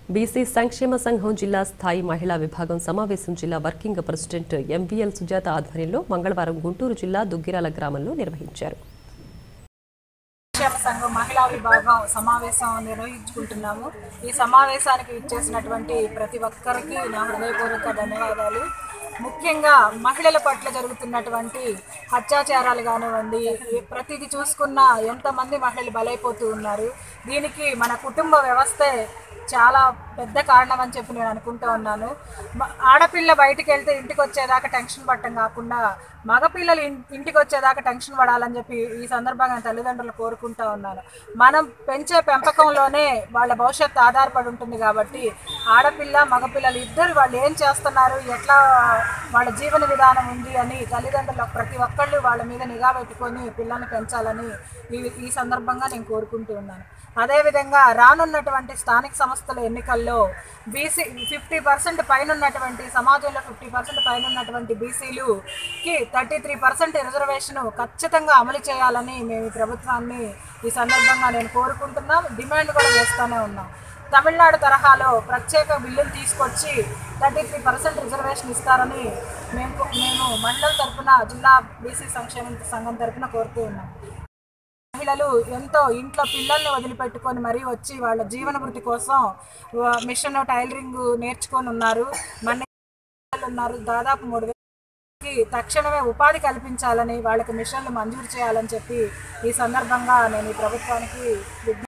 BC సంక్షేమ సంఘం జిల్లా స్థాయి మహిళా విభాగం సమావేశం జిల్లా వర్కింగ్ ప్రెసిడెంట్ ఎంవీఎల్ సుజాత ఆధ్వర్యంలో మంగళవారం గుంటూరు జిల్లా దుగ్గిరాల గ్రామంలో నిర్వహించారు సంక్షేమ సంఘం మహిళా విభాగం సమావేశం నిర్వహించుకుంటున్నాము ఈ సమావేశానికి ఇచ్చేసినటువంటి ప్రతి ఒక్కరికి నా హృదయపూర్వక ధన్యవాదాలు ముఖ్యంగా మహిళల పట్ల జరుగుతున్నటువంటి అత్యాచారాలు కానివ్వండి ఈ ప్రతిదీ చూసుకున్న ఎంతమంది మహిళలు బలైపోతూ ఉన్నారు దీనికి మన కుటుంబ వ్యవస్థే చాలా పెద్ద కారణం అని చెప్పి నేను అనుకుంటూ ఉన్నాను మ- ఆడపిల్ల బయటికి వెళ్తే ఇంటికి వచ్చేదాకా టెన్షన్ పట్టం కాకుండా మగపిల్లలు ఇన్- ఇంటికి వచ్చేదాకా టెన్షన్ పడాలని చెప్పి ఈ సందర్భంగా నేను తల్లిదండ్రులు కోరుకుంటా ఉన్నాను మనం పెంచే పెంపకంలోనే వాళ్ళ భవిష్యత్తు ఆధారపడి ఉంటుంది కాబట్టి ఆడపిల్ల మగపిల్లలు ఇద్దరు వాళ్ళు ఏం చేస్తున్నారు ఎట్లా వాళ్ళ జీవన విధానం ఉంది అని తల్లిదండ్రులు ప్రతి ఒక్కళ్ళు వాళ్ళ మీద నిఘా పెట్టుకొని పిల్లల్ని పెంచాలని ఈ ఈ సందర్భంగా నేను కోరుకుంటూ ఉన్నాను అదేవిధంగా రానున్నటువంటి స్థానిక సంస్థల ఎన్నికల్లో బీసీ ఫిఫ్టీ పర్సెంట్ పైన ఉన్నటువంటి సమాజంలో ఫిఫ్టీ పర్సెంట్ పైన ఉన్నటువంటి బీసీలుకి థర్టీ త్రీ పర్సెంట్ రిజర్వేషన్ ఖచ్చితంగా అమలు చేయాలని మేము ఈ ప్రభుత్వాన్ని ఈ సందర్భంగా నేను కోరుకుంటున్నాం డిమాండ్ కూడా చేస్తూనే ఉన్నాం తమిళనాడు తరహాలో ప్రత్యేక బిల్లులు తీసుకొచ్చి థర్టీ త్రీ పర్సెంట్ రిజర్వేషన్ ఇస్తారని మేము మేము మండల తరపున జిల్లా బీసీ సంక్షేమ సంఘం తరపున కోరుతూ ఉన్నాం మహిళలు ఎంతో ఇంట్లో పిల్లల్ని వదిలిపెట్టుకొని మరీ వచ్చి వాళ్ళ జీవన వృత్తి కోసం ఆ, మిషన్ టైలరింగ్ నేర్చుకొని ఉన్నారు మన పిల్లలు ఉన్నారు దాదాపు మూడు వేలకి తక్షణమే ఉపాధి కల్పించాలని వాళ్ళకి మిషన్లు మంజూరు చేయాలని చెప్పి ఈ సందర్భంగా నేను ఈ ప్రభుత్వానికి విజ్ఞప్తి